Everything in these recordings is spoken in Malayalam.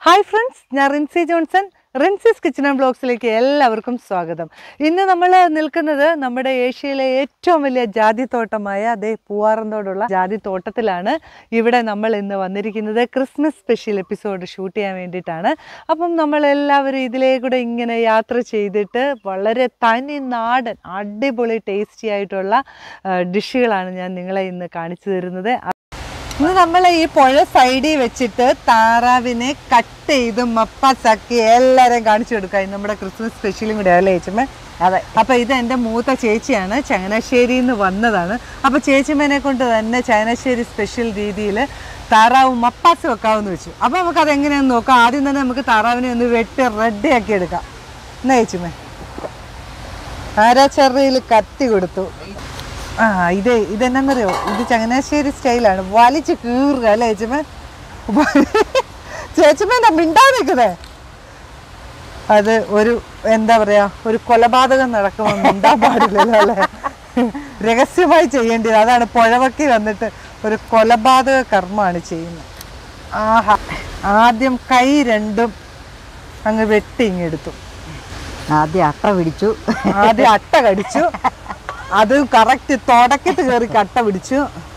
ഹായ് ഫ്രണ്ട്സ് ഞാൻ Rinsi Johnson Rinsi's kitchen and ബ്ലോഗ്സിലേക്ക് എല്ലാവർക്കും സ്വാഗതം ഇന്ന് നമ്മൾ നിൽക്കുന്നത് നമ്മുടെ ഏഷ്യയിലെ ഏറ്റവും വലിയ ജാതിത്തോട്ടമായ അതേ പൂവാറന്തോടുള്ള ജാതിത്തോട്ടത്തിലാണ് ഇവിടെ നമ്മൾ ഇന്ന് വന്നിരിക്കുന്നത് ക്രിസ്മസ് സ്പെഷ്യൽ എപ്പിസോഡ് ഷൂട്ട് ചെയ്യാൻ വേണ്ടിയിട്ടാണ് അപ്പം നമ്മൾ എല്ലാവരും ഇതിലേക്കൂടെ ഇങ്ങനെ യാത്ര ചെയ്തിട്ട് വളരെ തനി നാടൻ അടിപൊളി ടേസ്റ്റി ആയിട്ടുള്ള ഡിഷുകളാണ് ഞാൻ നിങ്ങളെ ഇന്ന് കാണിച്ചു തരുന്നത് ഇന്ന് നമ്മൾ ഈ പുഴ സൈഡിൽ വെച്ചിട്ട് താറാവിനെ കട്ട് ചെയ്ത് മപ്പാസാക്കി എല്ലാരെയും കാണിച്ചു കൊടുക്കാം ഇത് നമ്മുടെ ക്രിസ്മസ് സ്പെഷ്യലും കൂടെ അല്ലേ ചേച്ചമ്മ അതെ അപ്പൊ ഇത് എൻ്റെ മൂത്ത ചേച്ചിയാണ് ചങ്ങനാശ്ശേരിയിൽ നിന്ന് വന്നതാണ് അപ്പൊ ചേച്ചിമ്മേനെ കൊണ്ട് തന്നെ ചങ്ങനാശ്ശേരി സ്പെഷ്യൽ രീതിയിൽ താറാവ് മപ്പാസ് വെക്കാമെന്ന് വെച്ചു അപ്പൊ നമുക്ക് അത് എങ്ങനെയാന്ന് നോക്കാം ആദ്യം തന്നെ നമുക്ക് താറാവിനെ ഒന്ന് വെട്ടി റെഡിയാക്കി എടുക്കാം എന്നാ ചേച്ചിമ്മേ ആരാച്ചെറിയിൽ കത്തി കൊടുത്തു ആ ഇത് ഇതെന്നറിയോ ഇത് ചങ്ങനാശ്ശേരി സ്റ്റൈലാണ് വലിച്ച് കീറുക അല്ലേ ചേച്ചമ്മ ചേച്ചമ്മ എന്താ മിണ്ടാ നിൽക്കുന്നേ അത് ഒരു എന്താ പറയാ ഒരു കൊലപാതകം നടക്കുമ്പോൾ മിണ്ടാൻ പാടില്ലല്ലോ അല്ലേ രഹസ്യമായി ചെയ്യേണ്ടത് അതാണ് പുഴവക്കി വന്നിട്ട് ഒരു കൊലപാതക കർമ്മമാണ് ചെയ്യുന്നത് ആഹാ ആദ്യം കൈ രണ്ടും അങ്ങ് വെട്ടി ഇങ്ങെടുത്തു ആദ്യം അട്ട പിടിച്ചു ആദ്യം അട്ട കടിച്ചു അത് കറക്റ്റ് തുടക്കത്ത് കയറി കട്ട പിടിച്ചു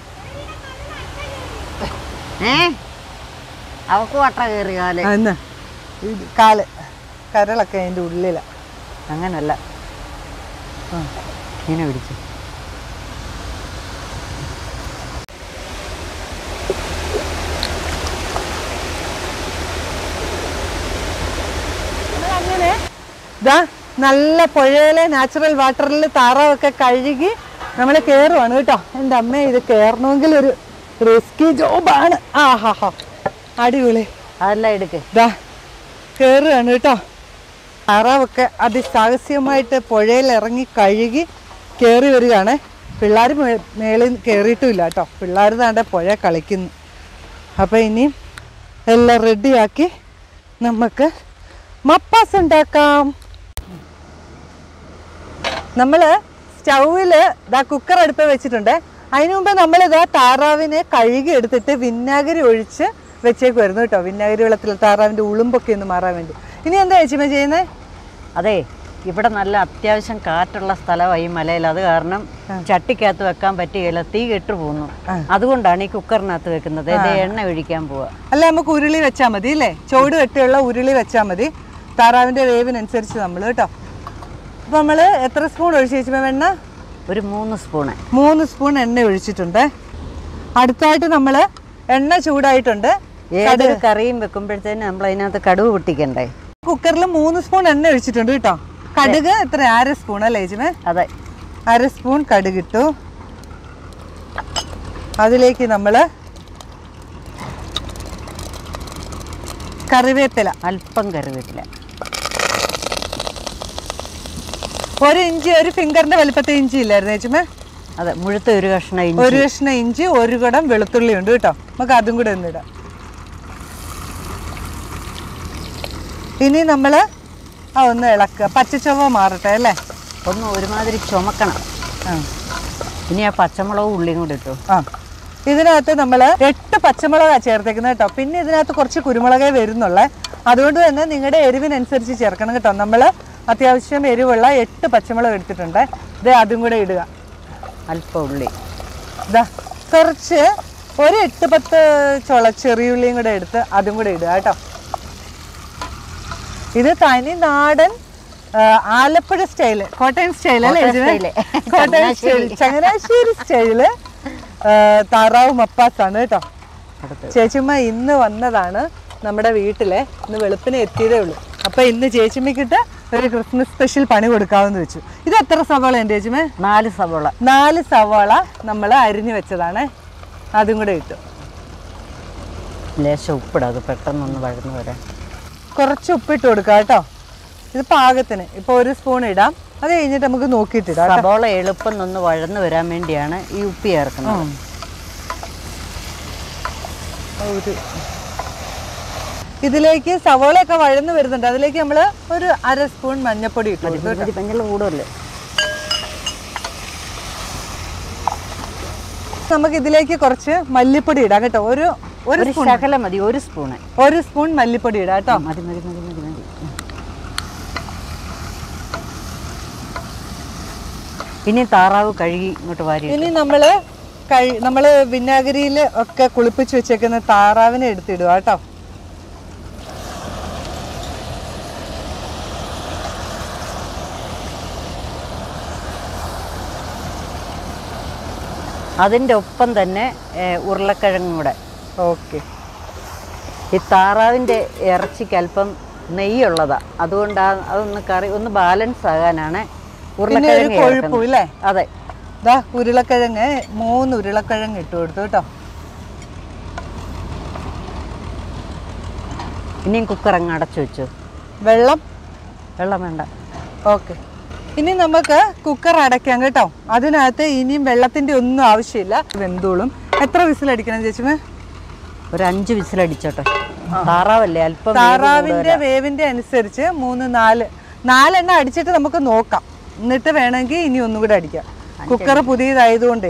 ഏ അവക്കും അട്ട കയറി കാല് എന്ന് ഇത് കാല് കരളൊക്കെ അതിൻ്റെ ഉള്ളില അങ്ങനല്ല ആ, ഇങ്ങനെ പിടിച്ചു ഇതാ നല്ല പുഴയിലെ നാച്ചുറൽ വാട്ടറിൽ താറാവൊക്കെ കഴുകി നമ്മൾ കയറുവാണ് കേട്ടോ എൻ്റെ അമ്മ ഇത് കയറണമെങ്കിൽ ഒരു റിസ്കി ജോബാണ് ആ ഹാ ഹാ അടിപൊളി അതെല്ലാം എടുക്ക് ഇതാ കയറുകയാണ് കേട്ടോ താറാവൊക്കെ അതിസാഹസ്യമായിട്ട് പുഴയിൽ ഇറങ്ങി കഴുകി കയറി വരികയാണ് പിള്ളേർ മേളിൽ കയറിയിട്ടുമില്ല കേട്ടോ പിള്ളേർ താണ്ട പുഴ കളിക്കുന്നു അപ്പോൾ ഇനി എല്ലാം റെഡിയാക്കി നമുക്ക് മപ്പാസ് ഉണ്ടാക്കാം നമ്മൾ സ്റ്റൗവിൽ ഇതാ കുക്കർ അടുപ്പ് വെച്ചിട്ടുണ്ട് അതിനു മുമ്പ് നമ്മൾ ഇതാ താറാവിനെ കഴുകി എടുത്തിട്ട് വിനാഗിരി ഒഴിച്ച് വെച്ചേക്കുമായിരുന്നു കേട്ടോ വിനാഗിരി വെള്ളത്തിൽ താറാവിൻ്റെ ഉളുമ്പൊക്കെ ഒന്ന് മാറാൻ വേണ്ടി ഇനി എന്താ ചേച്ചിമ ചെയ്യുന്നത് അതെ ഇവിടെ നല്ല അത്യാവശ്യം കാറ്റുള്ള സ്ഥലമായി ഈ മലയിൽ അത് കാരണം ചട്ടിക്കകത്ത് വെക്കാൻ പറ്റുകയില്ല തീ കെട്ടു പോകുന്നു അതുകൊണ്ടാണ് ഈ കുക്കറിനകത്ത് വെക്കുന്നത് ഇത് എണ്ണ ഒഴിക്കാൻ പോവുക അല്ല നമുക്ക് ഉരുളി വെച്ചാൽ മതി അല്ലേ ചുവട് കെട്ടിയുള്ള ഉരുളി വെച്ചാൽ മതി താറാവിൻ്റെ വേവിനനുസരിച്ച് നമ്മൾ കേട്ടോ അപ്പോൾ നമ്മൾ എത്ര സ്പൂൺ ഒഴിച്ച് ചേച്ചിമ വെണ്ണ ഒരു മൂന്ന് സ്പൂണ് മൂന്ന് സ്പൂൺ എണ്ണ ഒഴിച്ചിട്ടുണ്ട് അടുത്തായിട്ട് നമ്മൾ എണ്ണ ചൂടായിട്ടുണ്ട് ഏത് കറിയും വെക്കുമ്പോഴത്തേനും നമ്മൾ അതിനകത്ത് കടുവ് പൊട്ടിക്കണ്ടേ കുക്കറിൽ മൂന്ന് സ്പൂൺ എണ്ണ ഒഴിച്ചിട്ടുണ്ട് കേട്ടോ കടുക് എത്ര അര സ്പൂൺ അല്ലേ ചേച്ചിമേ അതെ അര സ്പൂൺ കടുകിട്ടു അതിലേക്ക് നമ്മൾ കറിവേപ്പില അല്പം കറിവേപ്പില ഒരു ഇഞ്ചി ഒരു ഫിംഗറിന്റെ വലിപ്പത്തെ ഇഞ്ചി ഇല്ലായിരുന്നു ചേച്ചിമേ അതെ മുഴുത്ത ഒരു കഷ്ണം ഇഞ്ചി ഒരു കഷ്ണം ഇഞ്ചി ഒരു കുടം വെളുത്തുള്ളി ഉണ്ട് കേട്ടോ നമുക്ക് അതും കൂടെ ഒന്ന് ഇടാം ഇനി നമ്മൾ ആ ഒന്ന് ഇളക്കുക പച്ചച്ചൊവ്വ മാറട്ടെ അല്ലേ ഒന്ന് ഒരുമാതിരി ചുമക്കണം ആ ഇനി ആ പച്ചമുളകും ഉള്ളിയും കൂടി ഇട്ടു ആ ഇതിനകത്ത് നമ്മൾ എട്ട് പച്ചമുളകാണ് ചേർത്തേക്കുന്നത് കേട്ടോ പിന്നെ ഇതിനകത്ത് കുറച്ച് കുരുമുളകേ വരുന്നുള്ളേ അതുകൊണ്ട് തന്നെ നിങ്ങളുടെ എരിവിനനുസരിച്ച് ചേർക്കണം കേട്ടോ നമ്മൾ അത്യാവശ്യം എരിവുള്ള എട്ട് പച്ചമുളക് എടുത്തിട്ടുണ്ട് ഇത് അതും കൂടെ ഇടുക അല്പം ഉള്ളി ഇതാ കുറച്ച് ഒരു എട്ട് പത്ത് ചുള ചെറിയുള്ളിയും കൂടെ എടുത്ത് അതും കൂടെ ഇടുക കേട്ടോ ഇത് തനി നാടൻ ആ, ആലപ്പുഴ സ്റ്റൈല് കോട്ടയം സ്റ്റൈൽ അല്ലേ കോട്ടയം ഇതിന്? Style. Kottayam style Changanassery style ആ, താറാവ് മപ്പാസാണ് കേട്ടോ അടുത്ത് ചേച്ചിമ്മ ഇന്ന് വന്നതാണ് നമ്മുടെ വീട്ടിലെ ഇന്ന് വെളുപ്പിനെ എത്തിയതേ ഉള്ളൂ അപ്പൊ ഇന്ന് ചേച്ചിമ്മക്കിട്ട് ഒരു ക്രിസ്മസ് സ്പെഷ്യൽ പണി കൊടുക്കാമെന്ന് വെച്ചു ഇത് എത്ര സവാള ഉണ്ട് ചേച്ചിമ്മേ നാല് സവോള നാല് സവാള നമ്മൾ അരിഞ്ഞു വെച്ചതാണ് അതും കൂടെ ഇട്ടു ലേശം ഉപ്പിടും അത് പെട്ടെന്നൊന്ന് വഴന്നു വരാൻ കുറച്ച് ഉപ്പിട്ട് കൊടുക്കാം കേട്ടോ ഇത് പാകത്തിന് ഇപ്പൊ ഒരു സ്പൂൺ ഇടാം അത് കഴിഞ്ഞിട്ട് നമുക്ക് നോക്കിയിട്ടിടാം കേട്ടോ. സവോള എളുപ്പം ഒന്ന് വഴന്നു വരാൻ വേണ്ടിയാണ് ഈ ഉപ്പി ചേർക്കുന്നത് ഉം. ഒരു ഇതിലേക്ക് സവോളയൊക്കെ വഴന്ന് വരുന്നുണ്ട് അതിലേക്ക് നമ്മൾ ഒരു അര സ്പൂൺ മഞ്ഞപ്പൊടി ഇട്ടു കൊടുത്തു കേട്ടോ. മതി മഞ്ഞൾ കൂടുതല് നമുക്ക് ഇതിലേക്ക് കുറച്ച് മല്ലിപ്പൊടി ഇടാം കേട്ടോ ഒരു ഒരു ഒരു ശകലം മതി ഒരു സ്പൂണ് ഒരു സ്പൂൺ മല്ലിപ്പൊടി ഇടാം കേട്ടോ മതി മതി മതി മതി മതി ഉം. ഇനി താറാവ് കഴുകി ഇങ്ങോട്ട് വാരി ഇനി നമ്മള് കഴി നമ്മള് വിനാഗിരിയിൽ ഒക്കെ കുളിപ്പിച്ച് വെച്ചേക്കുന്ന താറാവിനെ എടുത്തിടുക കേട്ടോ അതിൻ്റെ ഒപ്പം തന്നെ ഏ, ഉരുളക്കിഴങ്ങും കൂടെ ഓക്കെ ഈ താറാവിൻ്റെ ഇറച്ചിക്ക് അല്പം നെയ്യുള്ളതാ അതുകൊണ്ട് ആ അതൊന്ന് കറി ഒന്ന് ബാലൻസ് ആകാനാണ് പിന്നെ ഒരു ഉരുളക്കിഴങ്ങ് കൊഴുപ്പും ചേർക്കുന്നത്. ഇല്ലേ അതെ ദാ ഉരുളക്കിഴങ്ങ് മൂന്ന് ഉരുളക്കിഴങ്ങ് ഇട്ട് കൊടുത്തു കേട്ടോ ഇനിയും കുക്കർ അങ്ങ് അടച്ചു വെച്ചു വെള്ളം വെള്ളം വേണ്ട ഓക്കെ ഇനി നമുക്ക് കുക്കർ അടയ്ക്കാം കേട്ടോ അതിനകത്ത് ഇനിയും വെള്ളത്തിന്റെ ഒന്നും ആവശ്യമില്ല വെന്തോളും എത്ര വിസിലടിക്കണം ചേച്ചിമേ ഒരു അഞ്ച് വിസിലടിച്ചോട്ടെ താറാവല്ലേ അല്പം വേവ് താറാവിന്റെ വേവിന്റെ അനുസരിച്ച് മൂന്ന് നാല് നാലെണ്ണം അടിച്ചിട്ട് നമുക്ക് നോക്കാം എന്നിട്ട് വേണമെങ്കിൽ ഇനി ഒന്നും കൂടെ അടിക്കാം കുക്കർ പുതിയതായതുകൊണ്ടേ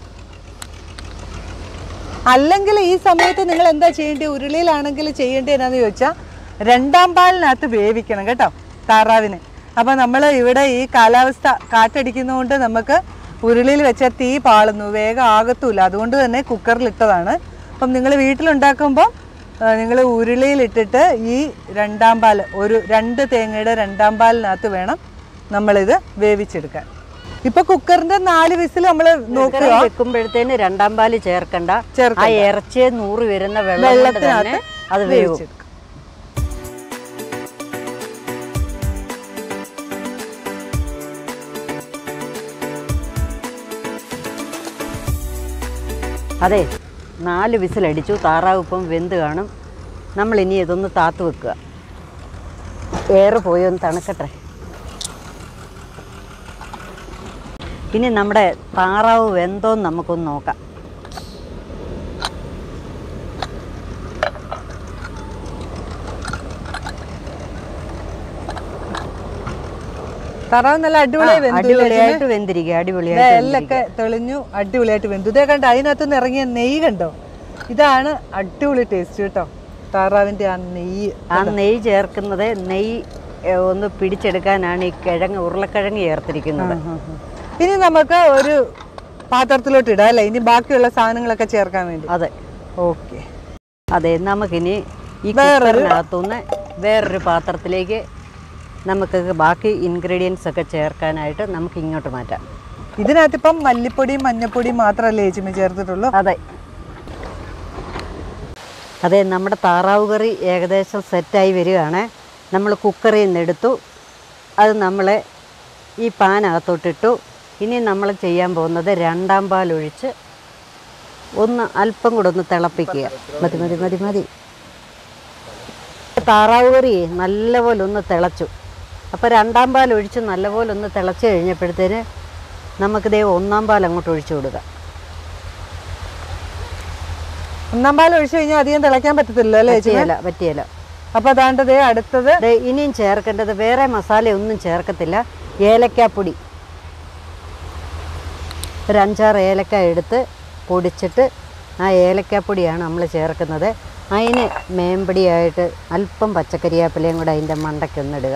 അല്ലെങ്കിൽ ഈ സമയത്ത് നിങ്ങൾ എന്താ ചെയ്യേണ്ടത് ഉരുളിയിലാണെങ്കിൽ ചെയ്യേണ്ടത് എന്നാന്ന് ചോദിച്ചാൽ രണ്ടാം പാലിനകത്ത് വേവിക്കണം കേട്ടോ താറാവിന് അപ്പം നമ്മൾ ഇവിടെ ഈ കാലാവസ്ഥ കാറ്റടിക്കുന്നതുകൊണ്ട് നമുക്ക് ഉരുളിയിൽ വെച്ചാൽ തീ പാളുന്നു വേഗം ആകത്തൂല അതുകൊണ്ട് തന്നെ കുക്കറിലിട്ടതാണ് അപ്പം നിങ്ങൾ വീട്ടിലുണ്ടാക്കുമ്പോൾ നിങ്ങൾ ഉരുളിയിലിട്ടിട്ട് ഈ രണ്ടാം പാൽ ഒരു രണ്ട് തേങ്ങയുടെ രണ്ടാം പാലിനകത്ത് വേണം നമ്മളിത് വേവിച്ചെടുക്കാൻ ഇപ്പൊ കുക്കറിന്റെ നാല് വിസിൽ നമ്മൾ നോക്കുക കുക്കറിൽ വെക്കുമ്പോഴത്തേന് രണ്ടാം പാല് ചേർക്കണ്ട ആ ചേർക്കണ്ട. ഇറച്ചിയെ നൂറ് വരുന്ന വെള്ളം കൊണ്ട് തന്നെ വെള്ളത്തിനകത്ത് അത് വേവും വേവിച്ചെടുക്കാം അതെ നാല് വിസിലടിച്ചു താറാവ് ഇപ്പം വെന്ത് കാണും നമ്മൾ ഇനി ഇതൊന്ന് താത്ത് വെക്കുക എയർ പോയി ഒന്ന് തണുക്കട്ടെ ഇനി നമ്മുടെ താറാവ് വെന്തോന്ന് നമുക്കൊന്ന് നോക്കാം താറാവ് നല്ല അടിപൊളിയായി വെന്തു ഇല്ലേ ചേച്ചി? അടിപൊളിയായിട്ട് വെന്തിരിക്കുക ദേ അടിപൊളിയായിട്ട് എല്ലൊക്കെ തെളിഞ്ഞു അടിപൊളിയായിട്ട് വെന്തു ഇതേ കണ്ട അതിനകത്ത് നിന്ന് ഇറങ്ങിയ നെയ്യ് കണ്ടോ ഇതാണ് അടിപൊളി ടേസ്റ്റ് കേട്ടോ താറാവിന്റെ ആ നെയ്യ് ആ നെയ്യ് ചേർക്കുന്നത് നെയ്യ് ഏ, ഒന്ന് പിടിച്ചെടുക്കാനാണ് ഈ കിഴങ്ങ് ഉരുളക്കിഴങ്ങ് ചേർത്തിരിക്കുന്നത് ഇനി നമുക്ക് ഒരു പാത്രത്തിലോട്ട് ഇടാം അല്ലേ ഇനി ബാക്കിയുള്ള സാധനങ്ങളൊക്കെ ചേർക്കാൻ വേണ്ടി അതെ ഓക്കെ അതെ നമുക്കിനി ഈ കുക്കറിനകത്തുനിന്ന് വേറൊരു പാത്രത്തിലേക്ക് നമുക്ക് ബാക്കി ഇൻഗ്രീഡിയൻസ് ഒക്കെ ചേർക്കാനായിട്ട് നമുക്ക് ഇങ്ങോട്ട് മാറ്റാം ഇതിനകത്ത് ഇപ്പം മല്ലിപ്പൊടിയും മഞ്ഞപ്പൊടിയും മാത്രമല്ലേ ചേച്ചിമ്മ ചേർത്തിട്ടുള്ളൂ അതെ അതെ നമ്മുടെ താറാവ് കറി ഏകദേശം സെറ്റായി വരികയാണ് നമ്മൾ കുക്കറിൽ നിന്ന് എടുത്തു അത് നമ്മൾ ഈ പാനകത്തോട്ടിട്ടു ഇനി നമ്മൾ ചെയ്യാൻ പോകുന്നത് രണ്ടാം പാലൊഴിച്ച് ഒന്ന് അല്പം കൂടെ ഒന്ന് തിളപ്പിക്കുക മതി മതി മതി മതി താറാവ് കറി നല്ലപോലെ ഒന്ന് തിളച്ചു അപ്പോൾ രണ്ടാം പാൽ ഒഴിച്ച് നല്ലപോലെ ഒന്ന് തിളച്ച് കഴിഞ്ഞപ്പോഴത്തേന് നമുക്കിതേ ഒന്നാം പാൽ അങ്ങോട്ട് ഒഴിച്ചു കൊടുക്കാം ഒന്നാം പാൽ ഒഴിച്ചു കഴിഞ്ഞാൽ അധികം തിളയ്ക്കാൻ പറ്റത്തില്ല അല്ലേ ചേച്ചി പറ്റിയല്ല പറ്റിയല്ല അപ്പൊ അതാണ്ട് ദേ അടുത്തത് ദേ ഇനിയും ചേർക്കേണ്ടത് വേറെ മസാല ഒന്നും ചേർക്കത്തില്ല ഏലക്കാപ്പൊടി ഒരു അഞ്ചാറ് ഏലക്ക എടുത്ത് പൊടിച്ചിട്ട് ആ ഏലക്കാപ്പൊടിയാണ് നമ്മൾ ചേർക്കുന്നത് അതിന് മേമ്പടിയായിട്ട് അല്പം പച്ചക്കരിയാപ്പിലയും കൂടെ അതിൻ്റെ മണ്ടയ്ക്കൊന്നിടുക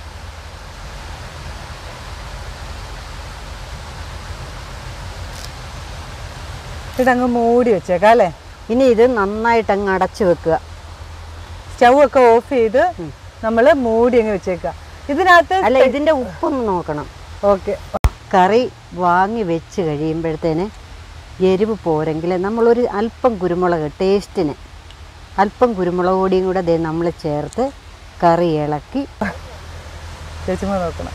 ഇതങ്ങ് മൂടി വെച്ചേക്കാം അല്ലേ ഇനി ഇത് നന്നായിട്ട് അങ്ങ് അടച്ചു വെക്കുക സ്റ്റൗ ഒക്കെ ഓഫ് ചെയ്ത് നമ്മൾ മൂടി അങ്ങ് വെച്ചേക്കാം ഇതിനകത്ത് അല്ല ഇതിൻ്റെ ഉപ്പൊന്ന് നോക്കണം ഓക്കെ കറി വാങ്ങി വെച്ച് കഴിയുമ്പോഴത്തേന് എരിവ് പോരെങ്കിൽ നമ്മളൊരു അല്പം കുരുമുളക് ടേസ്റ്റിന് അല്പം കുരുമുളക് പൊടിയും കൂടെ ദേ നമ്മൾ ചേർത്ത് കറി ഇളക്കി ചേച്ചിമ്മ നോക്കണം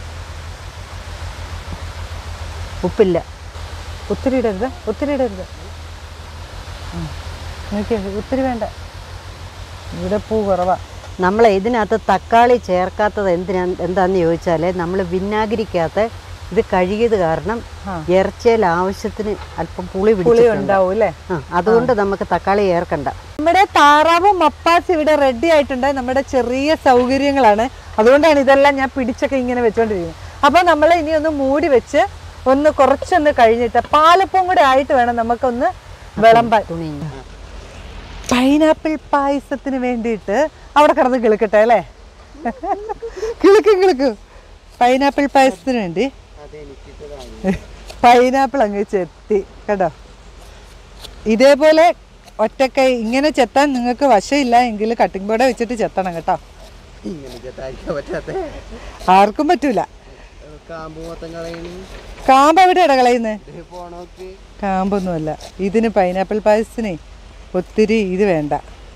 ഉപ്പില്ല ഒത്തിരി ഇടരുത് ഒത്തിരി ഇടരുത് ഉം. നോക്കിയേ ഒത്തിരി വേണ്ട ഇവിടെ പൂ കുറവാ നമ്മൾ ഇതിനകത്ത് തക്കാളി ചേർക്കാത്തത് എന്തിനാ എന്താണെന്ന് ചോദിച്ചാൽ നമ്മൾ വിനാഗിരിക്കകത്ത് ഇത് കഴുകിയത് കാരണം ആ. ഇറച്ചിയിൽ ആവശ്യത്തിന് അല്പം പുളി പുളി പിടിച്ചിട്ടുണ്ട് ഉണ്ടാവും അല്ലേ ആ, അതുകൊണ്ട് നമുക്ക് തക്കാളി ചേർക്കണ്ട നമ്മുടെ താറാവും മപ്പാസ് ഇവിടെ റെഡി ആയിട്ടുണ്ട് നമ്മുടെ ചെറിയ സൗകര്യങ്ങളാണ് അതുകൊണ്ടാണ് ഇതെല്ലാം ഞാൻ പിടിച്ചൊക്കെ ഇങ്ങനെ വെച്ചോണ്ടിരിക്കുന്നത് അപ്പോൾ നമ്മൾ ഇനി ഒന്ന് മൂടി വെച്ച് ഒന്ന് കുറച്ചൊന്ന് കഴിഞ്ഞിട്ട് പാലപ്പം കൂടെ ആയിട്ട് വേണം നമുക്കൊന്ന് വിളമ്പാൻ തുണി പൈനാപ്പിൾ പായസത്തിന് വേണ്ടിയിട്ട് അവിടെ കിടന്ന് കിളുക്കട്ടെ അല്ലേ കിളുക്കും കിളുക്കും പൈനാപ്പിൾ പായസത്തിന് വേണ്ടി പൈനാപ്പിൾ അങ്ങ് ചെത്തി കേട്ടോ ഇതേപോലെ ഒറ്റക്കൈ ഇങ്ങനെ ചെത്താൻ നിങ്ങൾക്ക് വശമില്ല എങ്കിൽ കട്ടിംഗ് ബോർഡ് വെച്ചിട്ട് ചെത്തണം കേട്ടോ ഇങ്ങനെ ചെത്താക്കാൻ പറ്റാത്ത ആർക്കും പറ്റൂല കാമ്പ് മൊത്തം കളയണി കാമ്പ് എവിടെയാണ് കളയുന്നത് ഇത് പോണോക്ക് കാമ്പൊന്നുമല്ല ഇതിന് പൈനാപ്പിൾ പായസത്തിനെ ഒത്തിരി ഇത് വേണ്ട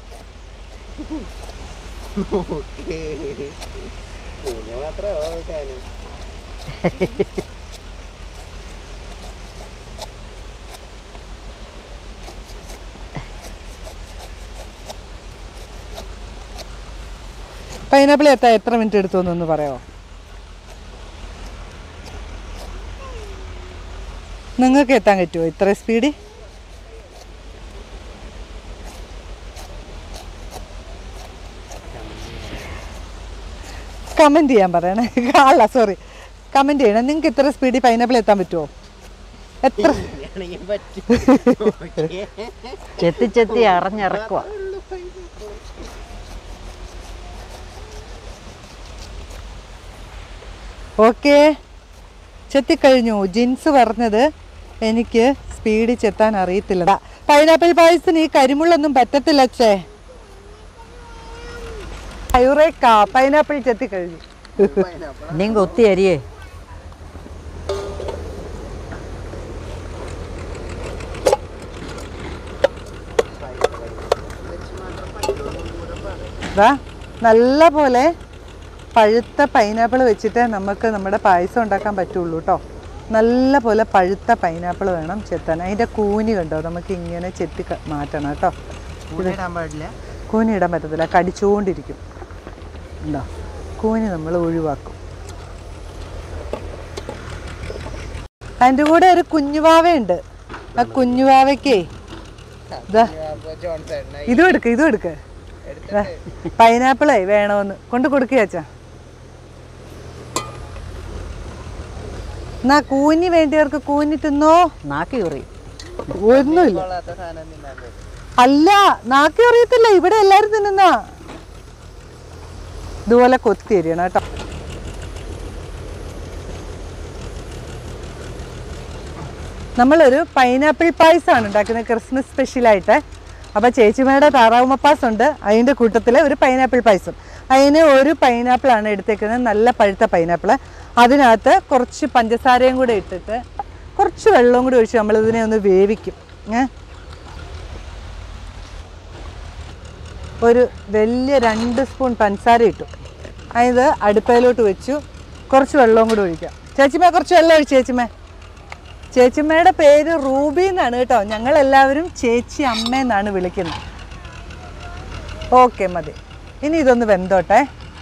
ഓക്കേ. പൂഞ്ഞ മാത്രമേ ഓർക്കാനും പൈനാപ്പിൾ എത്താൻ എത്ര മിനിറ്റ് എടുത്തു എന്നൊന്ന് പറയാമോ നിങ്ങൾക്ക് എത്താൻ പറ്റുമോ ഇത്ര സ്പീഡിൽ കമൻറ്റ് ചെയ്യാൻ പറയണേ അല്ല സോറി കമൻറ്റ് ചെയ്യണം നിങ്ങൾക്ക് ഇത്ര സ്പീഡിൽ പൈനാപ്പിൾ എത്താൻ പറ്റുമോ എത്ര ആണെങ്കിൽ പറ്റും ഓക്കേ. ചെത്തി ചെത്തി അറിഞ്ഞിറക്കുക ഓക്കെ ചെത്തിക്കഴിഞ്ഞു ജിൻസ് പറഞ്ഞത് എനിക്ക് സ്പീഡിൽ ചെത്താൻ അറിയത്തില്ല പൈനാപ്പിൾ പായസത്തിന് ഈ കരിമുള്ളൊന്നും പറ്റത്തില്ല അച്ഛേ യുറേക്ക പൈനാപ്പിൾ ചെത്തിക്കഴിഞ്ഞു പൈനാപ്പിൾ നീ കൊത്തി അരിയേ ദാ നല്ല പോലെ പഴുത്ത പൈനാപ്പിൾ വെച്ചിട്ട് നമുക്ക് നമ്മുടെ പായസം ഉണ്ടാക്കാൻ പറ്റുള്ളൂ കേട്ടോ നല്ല പോലെ പഴുത്ത പൈനാപ്പിൾ വേണം ചെത്താൻ അതിൻ്റെ കൂനി കണ്ടോ നമുക്ക് ഇങ്ങനെ ചെത്തി ക- മാറ്റണം കേട്ടോ ഇടാൻ പാടില്ല കൂനി ഇടാൻ പറ്റത്തില്ല കടിച്ചുകൊണ്ടിരിക്കും ഉണ്ടോ കൂനി നമ്മൾ ഒഴിവാക്കും അതിൻ്റെ കൂടെ ഒരു കുഞ്ഞുവാവയുണ്ട് ആ കുഞ്ഞുവാവയ്ക്കേ ഇതാ ജോൺസൺ ഇതും എടുക്ക് ഇതും എടുക്ക് പൈനാപ്പിളേ വേണമെന്ന് കൊണ്ട് കൊടുക്കുക അച്ഛാ എന്നാ കൂനി വേണ്ടിയവർക്ക് കൂനി തിന്നോ നാക്കി ഉറി ഒന്നുമില്ല കൊള്ളാത്ത സാധനം തിന്നാൻ പറ്റും അല്ല നാക്കി അറിയത്തില്ല ഇവിടെ എല്ലാരും തിന്നുന്ന ഇതുപോലെ കൊത്തി എരിയണം കേട്ടോ നമ്മളൊരു പൈനാപ്പിൾ പായസമാണ് ഉണ്ടാക്കുന്നത് ക്രിസ്മസ് സ്പെഷ്യലായിട്ട് അപ്പോൾ ചേച്ചിമാരുടെ താറാവ് മപ്പാസ് ഉണ്ട് അതിൻ്റെ കൂട്ടത്തിൽ ഒരു പൈനാപ്പിൾ പായസം അതിന് ഒരു പൈനാപ്പിളാണ് എടുത്തേക്കുന്നത് നല്ല പഴുത്ത പൈനാപ്പിൾ അതിനകത്ത് കുറച്ച് പഞ്ചസാരയും കൂടെ ഇട്ടിട്ട് കുറച്ച് വെള്ളവും കൂടി ഒഴിച്ച് നമ്മളിതിനെ ഒന്ന് വേവിക്കും ഏ ഒരു വലിയ രണ്ട് സ്പൂൺ പഞ്ചസാര ഇട്ടു അത് അടുപ്പയിലോട്ട് വെച്ചു കുറച്ച് വെള്ളവും കൂടി ഒഴിക്കാം ചേച്ചിമ്മ കുറച്ച് വെള്ളം ഒഴിച്ച് ചേച്ചിമ്മ ചേച്ചിമ്മയുടെ പേര് റൂബി എന്നാണ് കേട്ടോ ഞങ്ങൾ എല്ലാവരും ചേച്ചി അമ്മ എന്നാണ് വിളിക്കുന്നത് ഓക്കെ മതി ഇനി ഇതൊന്ന് വെന്തോട്ടെ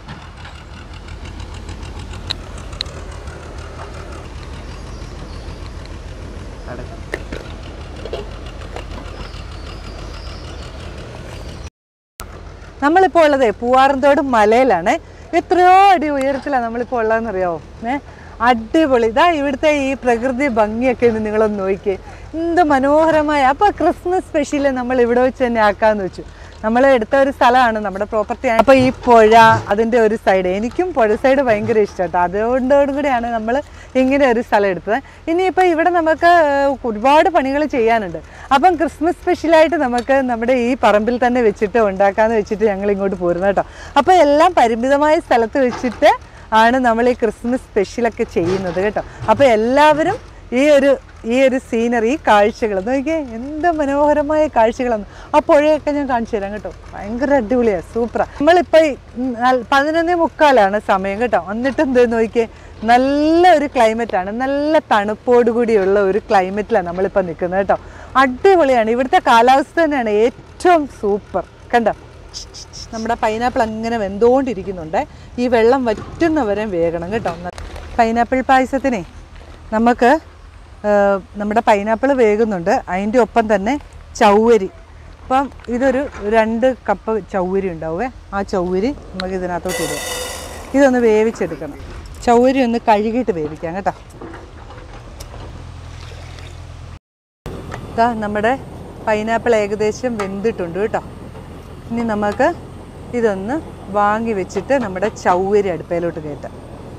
നമ്മളിപ്പോൾ ഉള്ളത് പൂവാറന്തോട് മലയിലാണ് എത്രയോ അടി ഉയരത്തിലാണ് നമ്മളിപ്പോൾ ഉള്ളതെന്ന് അറിയാമോ ഏ അടിപൊളി ഇതാ ഇവിടുത്തെ ഈ പ്രകൃതി ഭംഗിയൊക്കെ ഒന്ന് നിങ്ങളൊന്ന് നോക്കിയേ എന്ത് മനോഹരമായ അപ്പോൾ ക്രിസ്മസ് സ്പെഷ്യൽ നമ്മൾ ഇവിടെ വെച്ച് തന്നെ ആക്കാമെന്ന് വെച്ചു നമ്മൾ എടുത്ത ഒരു സ്ഥലമാണ് നമ്മുടെ പ്രോപ്പർട്ടി അപ്പോൾ ഈ പുഴ അതിൻ്റെ ഒരു സൈഡ് എനിക്കും പുഴ സൈഡ് ഭയങ്കര ഇഷ്ടമാട്ടോ അതുകൊണ്ടോടും കൂടിയാണ് നമ്മൾ ഇങ്ങനെ ഒരു സ്ഥലം എടുത്തത് ഇനിയിപ്പോൾ ഇവിടെ നമുക്ക് ഏഹ്, ഒരുപാട് പണികൾ ചെയ്യാനുണ്ട് അപ്പം ക്രിസ്മസ് സ്പെഷ്യലായിട്ട് നമുക്ക് നമ്മുടെ ഈ പറമ്പിൽ തന്നെ വെച്ചിട്ട് ഉണ്ടാക്കാമെന്ന് വെച്ചിട്ട് ഞങ്ങൾ ഇങ്ങോട്ട് പോരുന്നത് കേട്ടോ അപ്പോൾ എല്ലാം പരിമിതമായ സ്ഥലത്ത് വെച്ചിട്ട് ആണ് നമ്മൾ ഈ ക്രിസ്മസ് സ്പെഷ്യലൊക്കെ ചെയ്യുന്നത് കേട്ടോ അപ്പോൾ എല്ലാവരും ഈ ഒരു ഈ ഒരു സീനറി ഈ കാഴ്ചകൾ നോക്കിയേ എന്ത് മനോഹരമായ കാഴ്ചകളാണ് ആ പുഴയൊക്കെ ഞാൻ കാണിച്ചു തരാം കേട്ടോ ഭയങ്കര അടിപൊളിയാണ് സൂപ്പറാണ് നമ്മളിപ്പോൾ ഈ നൽ- പതിനൊന്നേ മുക്കാലാണ് സമയം കേട്ടോ എന്നിട്ട് എന്ത് നോക്കിയേ നല്ല ഒരു ക്ലൈമറ്റാണ് നല്ല തണുപ്പോട് കൂടിയുള്ള ഒരു ക്ലൈമറ്റിലാണ് നമ്മളിപ്പോൾ നിൽക്കുന്നത് കേട്ടോ അടിപൊളിയാണ് ഇവിടുത്തെ കാലാവസ്ഥ തന്നെയാണ് ഏറ്റവും സൂപ്പർ കണ്ടോ നമ്മുടെ പൈനാപ്പിൾ അങ്ങനെ വെന്തുകൊണ്ടിരിക്കുന്നുണ്ട് ഈ വെള്ളം വറ്റുന്നവരെ വേകണം കേട്ടോ പൈനാപ്പിൾ പായസത്തിനെ നമുക്ക് ആ, നമ്മുടെ പൈനാപ്പിൾ വേകുന്നുണ്ട് അതിൻ്റെ ഒപ്പം തന്നെ ചൗവരി അപ്പം ഇതൊരു രണ്ട് കപ്പ് ചൗവരി ഉണ്ടാവുമേ ആ ചൗവരി നമുക്ക് ഇതിനകത്തോട്ട് ഇടുക ഇതൊന്ന് വേവിച്ചെടുക്കണം ചൗവരി ഒന്ന് കഴുകിയിട്ട് വേവിക്കാം കേട്ടോ ഇതാ നമ്മുടെ പൈനാപ്പിൾ ഏകദേശം വെന്തിട്ടുണ്ട് കേട്ടോ ഇനി നമുക്ക് ഇതൊന്ന് വാങ്ങി വെച്ചിട്ട് നമ്മുടെ ചൗവരി അടുപ്പയിലോട്ട് കയറ്റാം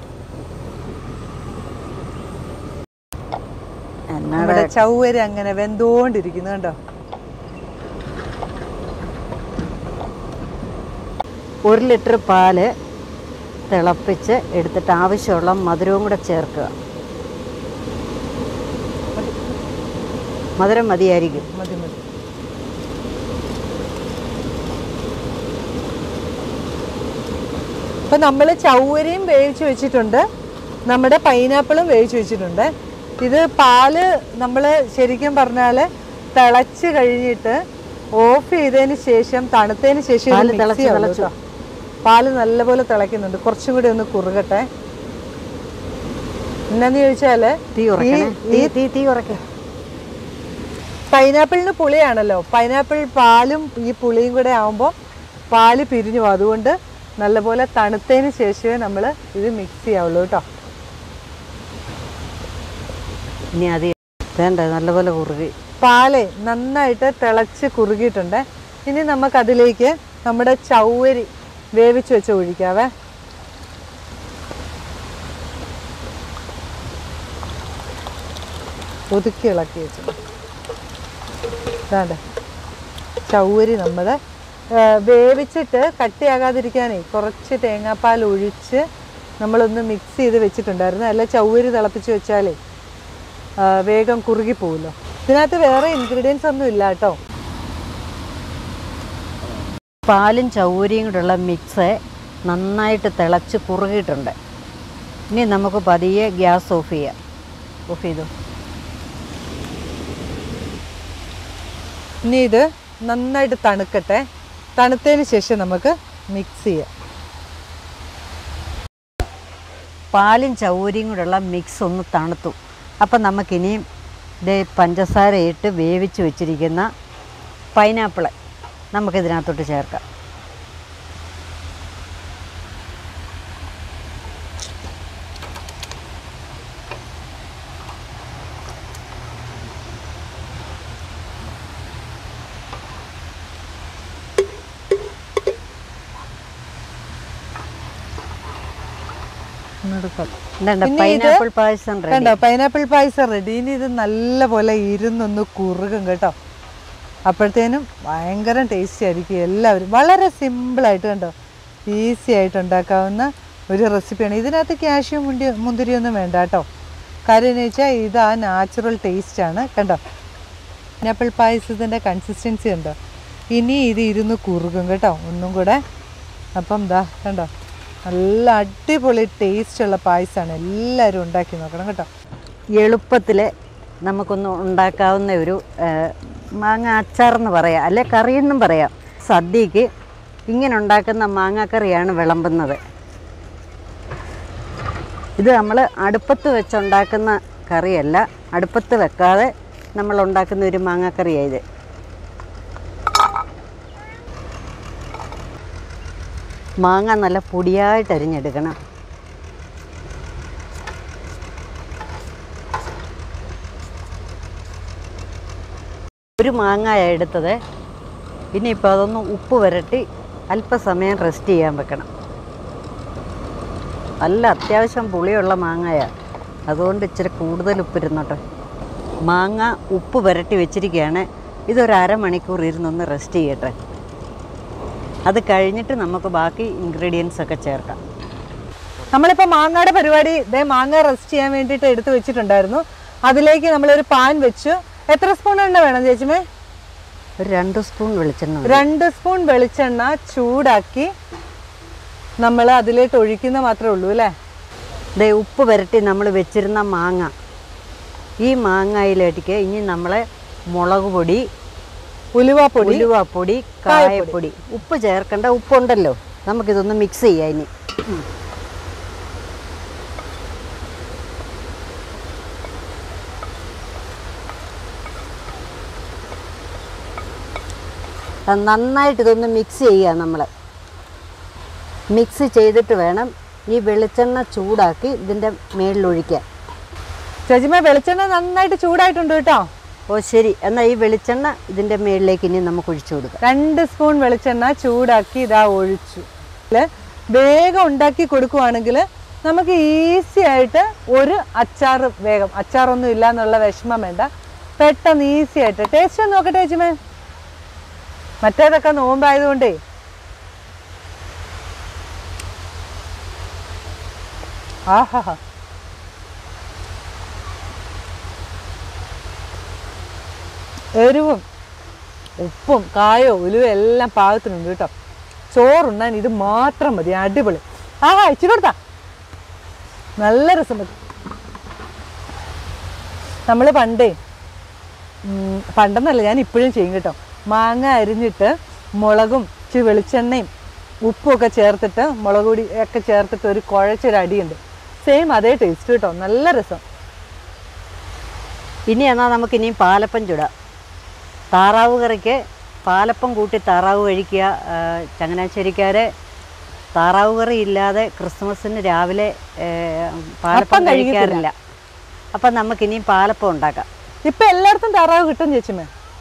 എന്നാടെ നമ്മുടെ ചൗവരി അങ്ങനെ വെന്തോണ്ടിരിക്കുന്നു കണ്ടോ ഒരു ലിറ്റർ പാല് തിളപ്പിച്ച് എടുത്തിട്ട് ആവശ്യമുള്ള മധുരവും കൂടെ ചേർക്കുക മധുരം മതിയായിരിക്കും മതി മതി ഇപ്പം നമ്മൾ ചൗവരിയും വേവിച്ച് വെച്ചിട്ടുണ്ട് നമ്മുടെ പൈനാപ്പിളും വേവിച്ച് വെച്ചിട്ടുണ്ട് ഇത് പാല് നമ്മൾ ശരിക്കും പറഞ്ഞാൽ തിളച്ച് കഴിഞ്ഞിട്ട് ഓഫ് ചെയ്തതിന് ശേഷം തണുത്തതിന് ശേഷം ഇത് പാല് mix തിളച്ച് ചെയ്യാവുള്ളൂ തിളച്ചു. കേട്ടോ. പാല് നല്ലപോലെ തിളയ്ക്കുന്നുണ്ട് കുറച്ചും കൂടി ഒന്ന് കുറുകട്ടെ എന്നാന്ന് ചോദിച്ചാല് തീ ഉറക്കണേ ഈ- തീ തീ തീ ഉറക്കേ പൈനാപ്പിളിന് പുളിയാണല്ലോ പൈനാപ്പിൾ പാലും ഈ പുളിയും കൂടെ ആവുമ്പോൾ പാല് പിരിഞ്ഞു പോകും അതുകൊണ്ട് നല്ലപോലെ തണുത്തതിന് ശേഷമേ നമ്മൾ ഇത് മിക്സ് ചെയ്യാവുള്ളൂ കേട്ടോ ഇനി അത് വേണ്ട നല്ലപോലെ കുറുകി പാല് നന്നായിട്ട് തിളച്ച് കുറുകിയിട്ടുണ്ട് ഇനി നമുക്കതിലേക്ക് നമ്മുടെ ചൗവരി വേവിച്ച് വെച്ച് ഒഴിക്കാവേ ഒതുക്കി ഇളക്കി വെച്ചു ഇതാണ്ട് ചൗവരി നമ്മൾ വേവിച്ചിട്ട് കട്ടിയാകാതിരിക്കാനേ കുറച്ച് തേങ്ങാപ്പാൽ ഒഴിച്ച് നമ്മളൊന്ന് മിക്സ് ചെയ്ത് വെച്ചിട്ടുണ്ടായിരുന്നു അല്ല ചൗവരി തിളപ്പിച്ച് വെച്ചാലേ ആ, വേഗം കുറുകി പോകുമല്ലോ ഇതിനകത്ത് വേറെ ഇൻഗ്രീഡിയൻസ് ഒന്നും ഇല്ല കേട്ടോ പാലും ചൗരിയും കൂടെയുള്ള മിക്സ് നന്നായിട്ട് തിളച്ച് കുറുകിയിട്ടുണ്ട് ഇനി നമുക്ക് പതിയെ ഗ്യാസ് ഓഫ് ചെയ്യാം ഓഫ് ചെയ്തു ഇനി ഇത് നന്നായിട്ട് തണുക്കട്ടെ തണുത്തതിന് ശേഷം നമുക്ക് മിക്സ് ചെയ്യാം പാലും ചൗരിയും കൂടെയുള്ള മിക്സ് ഒന്ന് തണുത്തു അപ്പം നമുക്കിനിയും ഇത് പഞ്ചസാര ഇട്ട് വേവിച്ച് വെച്ചിരിക്കുന്ന പൈനാപ്പിള് നമുക്കിതിനകത്തോട്ട് ചേർക്കാം ഒന്നെടുക്കാം. ഇതുണ്ട് ഇനി ഇത് പൈനാപ്പിൾ പായസം ready. കണ്ടോ പൈനാപ്പിൾ പായസം റെഡി ഇനി ഇത് നല്ലപോലെ ഇരുന്നൊന്ന് കുറുകും കേട്ടോ അപ്പോഴത്തേനും ഭയങ്കര ടേസ്റ്റി ആയിരിക്കും എല്ലാവരും വളരെ സിമ്പിളായിട്ട് കണ്ടോ ഈസി ആയിട്ട് ഉണ്ടാക്കാവുന്ന ഒരു റെസിപ്പിയാണ് ഇതിനകത്ത് കാഷ്യം മുണ്ടി മുന്തിരിയൊന്നും വേണ്ട കേട്ടോ കാര്യം എന്ന് വെച്ചാൽ ഇത് ആ നാച്ചുറൽ ടേസ്റ്റാണ് കണ്ടോ പൈനാപ്പിൾ പായസത്തിൻ്റെ കൺസിസ്റ്റൻസി ഉണ്ടോ ഇനി ഇത് ഇരുന്ന് കുറുകും കേട്ടോ ഒന്നും കൂടെ അപ്പം ദാ കണ്ടോ നല്ല അടിപൊളി ടേസ്റ്റുള്ള പായസമാണ് എല്ലാവരും ഉണ്ടാക്കി നോക്കണം കേട്ടോ എളുപ്പത്തിൽ നമുക്കൊന്ന് ഉണ്ടാക്കാവുന്ന ഒരു ആ, മാങ്ങ അച്ചാറെന്ന് പറയാം അല്ലെ കറിയെന്നും പറയാം സദ്യക്ക് ഇങ്ങനെ ഉണ്ടാക്കുന്ന മാങ്ങാക്കറിയാണ് വിളമ്പുന്നത് ഇത് നമ്മൾ അടുപ്പത്ത് വെച്ചുണ്ടാക്കുന്ന കറിയല്ല അടുപ്പത്ത് വെക്കാതെ നമ്മൾ ഉണ്ടാക്കുന്ന ഒരു മാങ്ങാക്കറിയാണ് ഇത് മാങ്ങ നല്ല പൊടിയായിട്ട് അരിഞ്ഞെടുക്കണം ഒരു മാങ്ങായ എടുത്തത് ഇനിയിപ്പോൾ അതൊന്ന് ഉപ്പ് വരട്ടി അല്പസമയം റെസ്റ്റ് ചെയ്യാൻ വെക്കണം നല്ല അത്യാവശ്യം പുളിയുള്ള മാങ്ങായ അതുകൊണ്ട് ഇച്ചിരി കൂടുതൽ ഉപ്പിരുന്നോട്ടെ മാങ്ങ ഉപ്പ് വരട്ടി വെച്ചിരിക്കുകയാണ് ഇതൊരു അരമണിക്കൂർ ഇരുന്നൊന്ന് റെസ്റ്റ് ചെയ്യട്ടെ അത് കഴിഞ്ഞിട്ട് നമുക്ക് ബാക്കി ഇൻഗ്രീഡിയൻസ് ഒക്കെ ചേർക്കാം നമ്മളിപ്പോൾ മാങ്ങയുടെ പരിപാടി ഇതേ മാങ്ങ റെസ്റ്റ് ചെയ്യാൻ വേണ്ടിയിട്ട് എടുത്ത് വെച്ചിട്ടുണ്ടായിരുന്നു അതിലേക്ക് നമ്മളൊരു പാൻ വെച്ചു എത്ര സ്പൂൺ എണ്ണ വേണം ചേച്ചിമേ ഒരു രണ്ട് സ്പൂൺ വെളിച്ചെണ്ണ മതി. രണ്ട് സ്പൂൺ വെളിച്ചെണ്ണ ചൂടാക്കി നമ്മൾ അതിലേക്ക് ഒഴിക്കുന്ന മാത്രമേ ഉള്ളൂ അല്ലേ ദേ ഉപ്പ് പുരട്ടി നമ്മൾ വെച്ചിരുന്ന മാങ്ങ ഈ മാങ്ങയിലേക്ക് ഇനി നമ്മളെ മുളക് പൊടി ഉലുവാപ്പൊടി ഉലുവാപ്പൊടി കായപ്പൊടി ഉപ്പ് ചേർക്കേണ്ട ഉപ്പുണ്ടല്ലോ നമുക്കിതൊന്ന് മിക്സ് ചെയ്യാം ഇനി ഉം. അത് നന്നായിട്ട് ഇതൊന്ന് മിക്സ് ചെയ്യുക നമ്മൾ മിക്സ് ചെയ്തിട്ട് വേണം ഈ വെളിച്ചെണ്ണ ചൂടാക്കി ഇതിൻ്റെ മേളിലൊഴിക്കാൻ ചേച്ചിമേ വെളിച്ചെണ്ണ നന്നായിട്ട് ചൂടായിട്ടുണ്ട് കേട്ടോ ഓ ശരി എന്നാൽ ഈ വെളിച്ചെണ്ണ ഇതിൻ്റെ മുകളിലേക്ക് ഇനി നമുക്ക് ഒഴിച്ചു കൊടുക്കാം രണ്ട് സ്പൂൺ വെളിച്ചെണ്ണ ചൂടാക്കി ഇതാ ഒഴിച്ചു ഇതില് വേഗം ഉണ്ടാക്കി കൊടുക്കുവാണെങ്കിൽ നമുക്ക് ഈസി ആയിട്ട് ഒരു അച്ചാർ വേഗം അച്ചാറൊന്നും ഇല്ല എന്നുള്ള വിഷമം വേണ്ട പെട്ടെന്ന് ഈസി ആയിട്ട് ടേസ്റ്റ് ഒന്ന് നോക്കട്ടെ ചേച്ചിമേ മറ്റേതൊക്കെ നോമ്പായതുകൊണ്ടേ ആഹാ എരിവും ഉപ്പും കായോ ഉലുവയും എല്ലാം പാകത്തിനുണ്ട് കേട്ടോ ചോറുണ്ണാൻ ഇത് മാത്രം മതി അടിപൊളി ആ ഇച്ചിരി കൊടുത്താ നല്ല രസം നമ്മൾ പണ്ടേ ഉം, പണ്ടെന്നല്ല ഞാൻ ഇപ്പോഴും ചെയ്യും കേട്ടോ മാങ്ങ അരിഞ്ഞിട്ട് മുളകും ഇച്ചിരി വെളിച്ചെണ്ണയും ഉപ്പും ഒക്കെ ചേർത്തിട്ട് മുളക് പൊടി ഒക്കെ ചേർത്തിട്ട് ഒരു കുഴച്ചൊരു അടിയുണ്ട് സെയിം അതേ ടേസ്റ്റ് കേട്ടോ നല്ല രസം ഇനി എന്നാൽ നമുക്ക് ഇനിയും പാലപ്പം ചുടാം താറാവ് കറിക്ക് പാലപ്പം കൂട്ടി താറാവ് കഴിക്കുക ആ, ചങ്ങനാശ്ശേരിക്കാരെ താറാവ് കറി ഇല്ലാതെ ക്രിസ്മസിന് രാവിലെ ഏ, പാലപ്പം അപ്പം കഴിക്കത്തില്ല. കഴിക്കാറില്ല അപ്പം നമുക്കിനിയും പാലപ്പം ഉണ്ടാക്കാം ഇപ്പൊ എല്ലായിടത്തും താറാവ് കിട്ടും ചേച്ചിമേ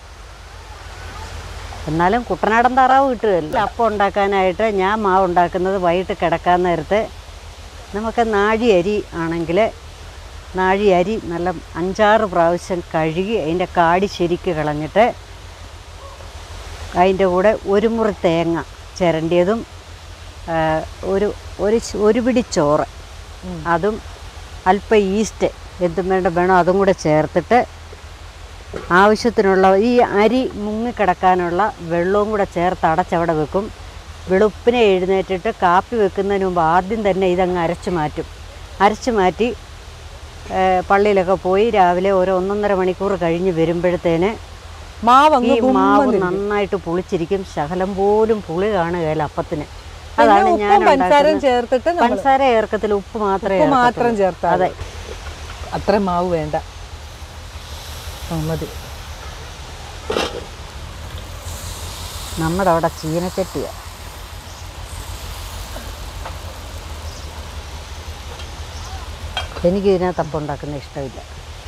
എന്നാലും കുട്ടനാടൻ താറാവ് കിട്ടുമല്ലോ അപ്പം ഉണ്ടാക്കാനായിട്ട് ഞാൻ മാവ് ഉണ്ടാക്കുന്നത് വൈകിട്ട് കിടക്കാൻ നേരത്ത് നമുക്ക് നാഴി അരി ആണെങ്കിൽ നാഴി അരി നല്ല അഞ്ചാറ് പ്രാവശ്യം കഴുകി അതിൻ്റെ കാടി ശരിക്ക് കളഞ്ഞിട്ട് അതിൻ്റെ കൂടെ ഒരു മുറി തേങ്ങ ചിരണ്ടിയതും ആ, ഒരു ഒരു ച്- ഒരു പിടി ചോറ് അതും അല്പം ഈസ്റ്റ് എന്തും വേണ്ട വേണോ അതും കൂടെ ചേർത്തിട്ട് ആവശ്യത്തിനുള്ള ഈ അരി മുങ്ങിക്കിടക്കാനുള്ള വെള്ളവും കൂടെ ചേർത്ത് അടച്ചവിടെ വെക്കും വെളുപ്പിനെ എഴുന്നേറ്റിട്ട് കാപ്പി വെക്കുന്നതിന് മുമ്പ് ആദ്യം തന്നെ ഇതങ്ങ് അരച്ച് മാറ്റും അരച്ച് മാറ്റി ഏ, പള്ളിയിലൊക്കെ പോയി രാവിലെ ഒരു ഒന്നൊന്നര മണിക്കൂർ കഴിഞ്ഞ് വരുമ്പോഴത്തേന് മാവ് ഈ അങ്ങ് മാവ് ഗുമ്മെന്നിരിക്കും. നന്നായിട്ട് പുളിച്ചിരിക്കും ശകലം പോലും പുളി കാണുകയില്ല അപ്പത്തിന് പിന്നെ അതാണ് ഞാൻ ഉപ്പും പഞ്ചസാരയും ഉണ്ടാക്കുന്നത്. ചേർത്തിട്ട് നമ്മൾ പഞ്ചസാര ചേർക്കത്തിൽ ഉപ്പ് മാത്രമേ ഉപ്പ് മാത്രം ചേർക്കത്തുള്ളൂ. ചേർത്താൽ അതെ അത്ര മാവ് വേണ്ട ആ, മതി നമ്മുടെ അവിടെ ചീനച്ചട്ടിയാണ് എനിക്ക് ഇതിനകത്ത് അപ്പം ഉണ്ടാക്കുന്ന ഇഷ്ടമില്ല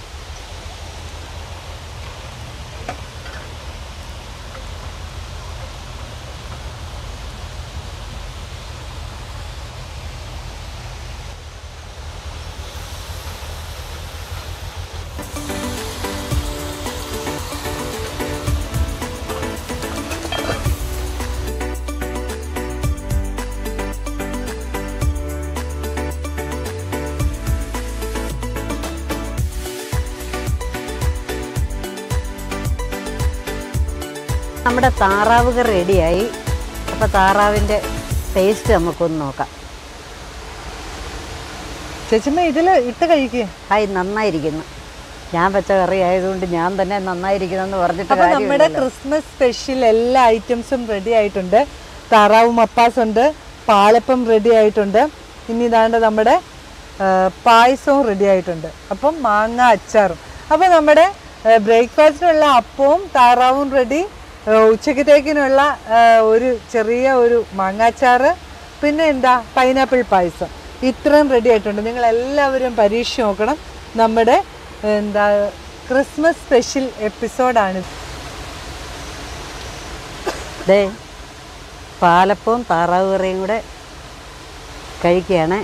നമ്മുടെ താറാവ് കറി റെഡിയായി അപ്പോൾ താറാവിൻ്റെ ടേസ്റ്റ് നമുക്കൊന്ന് നോക്കാം ചേച്ചിമ്മ ഇതിൽ ഇട്ട് കഴിക്കുക ഹായ് നന്നായിരിക്കുന്നു ഞാൻ വെച്ച കറി ആയതുകൊണ്ട് ഞാൻ തന്നെ നന്നായിരിക്കുന്നെന്ന് പറഞ്ഞിട്ട് അപ്പൊ നമ്മുടെ കാര്യമില്ലല്ലോ. ക്രിസ്മസ് സ്പെഷ്യൽ എല്ലാ ഐറ്റംസും റെഡി ആയിട്ടുണ്ട് താറാവ് മപ്പാസ് ഉണ്ട് പാലപ്പം റെഡി ആയിട്ടുണ്ട് ഇനി ഇതാണ്ട് നമ്മുടെ ആ, പായസവും റെഡി ആയിട്ടുണ്ട് അപ്പം മാങ്ങ അച്ചാറും അപ്പം നമ്മുടെ ബ്രേക്ക്ഫാസ്റ്റിനുള്ള അപ്പവും താറാവും റെഡി ഉച്ചക്കത്തേക്കിനുള്ള ആ, ഒരു ചെറിയ ഒരു മാങ്ങാച്ചാറ് പിന്നെ എന്താ പൈനാപ്പിൾ പായസം ഇത്രയും റെഡി ആയിട്ടുണ്ട് നിങ്ങൾ എല്ലാവരും പരീക്ഷ നോക്കണം നമ്മുടെ എന്താ ക്രിസ്മസ് സ്പെഷ്യൽ എപ്പിസോഡാണ് ദേ പാലപ്പവും താറാവ് കറിയും കൂടെ കഴിക്കുകയാണ്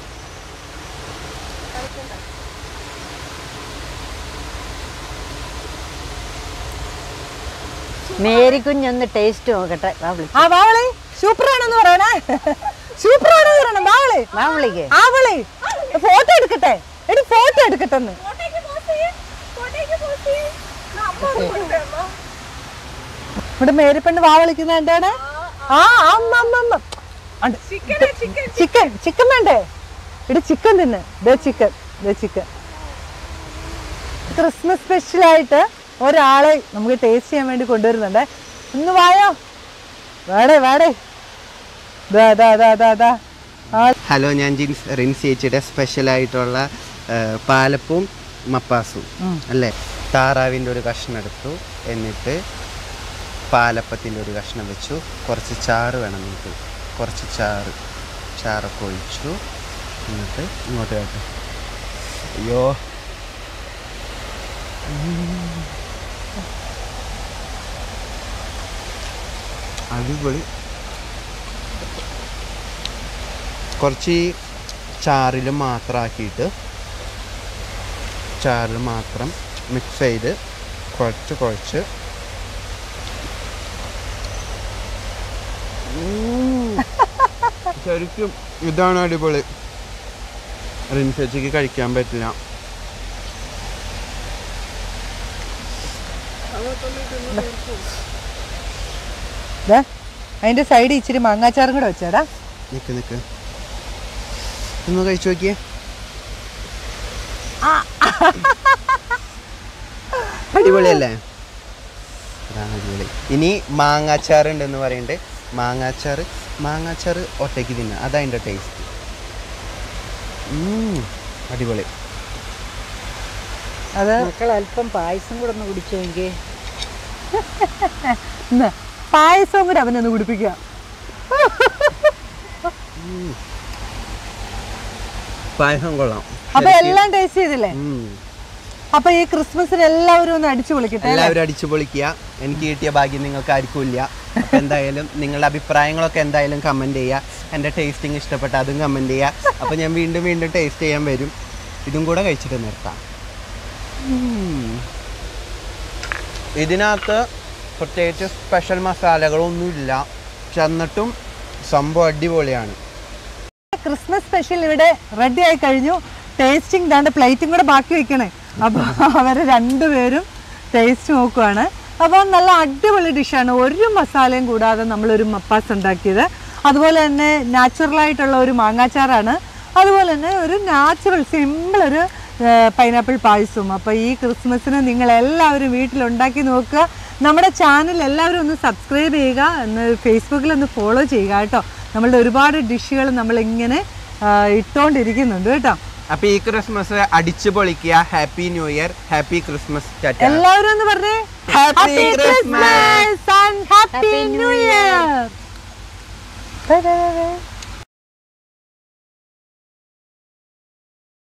മേരിക്കുഞ്ഞൊന്ന് ടേസ്റ്റ് നോക്കട്ടെ വാ വിളി ആ വാവളെ സൂപ്പറാണെന്ന് പറയണേ സൂപ്പറാണെന്ന് പറയണം വാവളെ വാ വിളിക്ക് ആ വിളി ഫോട്ടോ എടുക്കട്ടെ എടി ഫോട്ടോ എടുക്കട്ടെ ഒന്ന് ഇവിടെ മേരിപ്പെണ്ണ് വാ വിളിക്കുന്ന എന്താണ് ആ അമ്മ അമ്മ അമ്മ ചിക്കൻ ചിക്കൻ വേണ്ടേ ഇടി ചിക്കൻ തിന്ന് ദേ ചിക്കൻ ദേ ചിക്കൻ ക്രിസ്മസ് സ്പെഷ്യലായിട്ട് ഒരാളെ നമുക്ക് ടേസ്റ്റ് ചെയ്യാൻ വേണ്ടി കൊണ്ടുവരുന്നുണ്ട് ഇന്ന് വായോ വേടേ വേടേ ദാ ദാ ദാ ദാ ദാ ആ ഹലോ ഞാൻ ജിൻസ് റിൻസ് ചേച്ചിയുടെ സ്പെഷ്യലായിട്ടുള്ള പാലപ്പവും മപ്പാസും അല്ലേ താറാവിൻ്റെ ഒരു കഷ്ണം എടുത്തു എന്നിട്ട് പാലപ്പത്തിൻ്റെ ഒരു കഷ്ണം വെച്ചു കുറച്ച് ചാറ് വേണം നമുക്ക് കുറച്ച് ചാറ് ചാറൊക്കെ ഒഴിച്ചു എന്നിട്ട് ഇങ്ങോട്ട് കേട്ടോ അയ്യോ ഉം. അടിപൊളി കുറച്ച് ഈ ചാറിൽ മാത്രമാക്കിയിട്ട് ചാറിൽ മാത്രം മിക്സ് ചെയ്ത് കുഴച്ച് കുഴച്ച് ഉം. ശരിക്കും ഇതാണ് അടിപൊളി റിൻസേച്ചിക്ക് കഴിക്കാൻ പറ്റില്ല ദേ, അതിന്റെ സൈഡ് ഇച്ചിരി മാങ്ങാച്ചാറും കൂടെ വെച്ചേടാ നിക്ക് നിക്ക് ഒന്ന് കഴിച്ചു നോക്കിയേ അടിപൊളിയല്ലേ അതാണ് അടിപൊളി ഇനി മാങ്ങാച്ചാർ ഉണ്ടെന്ന് പറയുന്നുണ്ട് മാങ്ങാച്ചാർ മാങ്ങാച്ചാർ ഒറ്റയ്ക്ക് തിന്നുക അതതിൻ്റെ ടേസ്റ്റ് അടിപൊളി അത് മക്കൾ അല്പം പായസം കൂടെ ഒന്ന് കുടിച്ചെങ്കിൽ ഇന്ന് പായസവും കൂടെ അവനൊന്ന് കുടിപ്പിക്കുക പായസം കൊള്ളാം അപ്പൊ എല്ലാം ടേസ്റ്റ് ചെയ്തില്ലേ ഉം. അപ്പൊ ഈ ക്രിസ്മസിന് എല്ലാവരും ഒന്ന് അടിച്ചു പൊളിക്കട്ടെ അല്ലേ? എല്ലാവരും അടിച്ചു പൊളിക്കുക എനിക്ക് കിട്ടിയ ഭാഗ്യം നിങ്ങൾക്ക് ആർക്കും ഇല്ല അപ്പൊ എന്തായാലും നിങ്ങളുടെ അഭിപ്രായങ്ങളൊക്കെ എന്തായാലും കമന്റ് ചെയ്യുക എൻ്റെ ടേസ്റ്റിംഗ് ഇഷ്ടപ്പെട്ട അതും കമന്റ് ചെയ്യുക അപ്പൊ ഞാൻ വീണ്ടും വീണ്ടും ടേസ്റ്റ് ചെയ്യാൻ വരും ഇതും കൂടെ കഴിച്ചിട്ട് നിർത്താം ഉം. ഇതിനകത്ത് പ്രത്യേകിച്ച് സ്പെഷ്യൽ മസാലകളൊന്നുമില്ല പക്ഷെ എന്നിട്ടും സംഭവം അടിപൊളിയാണ് ക്രിസ്മസ് സ്പെഷ്യൽ ഇവിടെ റെഡി ആയി കഴിഞ്ഞു ടേസ്റ്റിംഗ് ദാണ്ട് പ്ലേറ്റും കൂടെ ബാക്കി വെക്കണേ അപ്പോൾ അവര് രണ്ടുപേരും ടേസ്റ്റ് നോക്കുവാണ് അപ്പോൾ നല്ല അടിപൊളി ഡിഷാണ് ഒരു മസാലയും കൂടാതെ നമ്മളൊരു മപ്പാസ് ഉണ്ടാക്കിയത് അതുപോലെ തന്നെ നാച്ചുറലായിട്ടുള്ള ഒരു മാങ്ങാച്ചാറാണ് അതുപോലെ തന്നെ ഒരു നാച്ചുറൽ സിമ്പിൾ ഒരു പൈനാപ്പിൾ പായസവും അപ്പോൾ ഈ ക്രിസ്മസിന് നിങ്ങൾ എല്ലാവരും വീട്ടിലുണ്ടാക്കി നോക്കുക നമ്മുടെ ചാനൽ എല്ലാവരും ഒന്ന് സബ്സ്ക്രൈബ് ചെയ്യുക ഒന്ന് ഫേസ്ബുക്കിൽ ഒന്ന് ഫോളോ ചെയ്യുക കേട്ടോ നമ്മളുടെ ഒരുപാട് ഡിഷുകൾ നമ്മളിങ്ങനെ ആ, ഇട്ടുകൊണ്ടിരിക്കുന്നുണ്ട് കേട്ടോ അപ്പൊ ഈ ക്രിസ്മസ് അടിച്ചു പൊളിക്കുക happy new year happy Christmas tata എല്ലാവരും ഒന്ന് പറഞ്ഞേ Happy Christmas! And happy new year bye by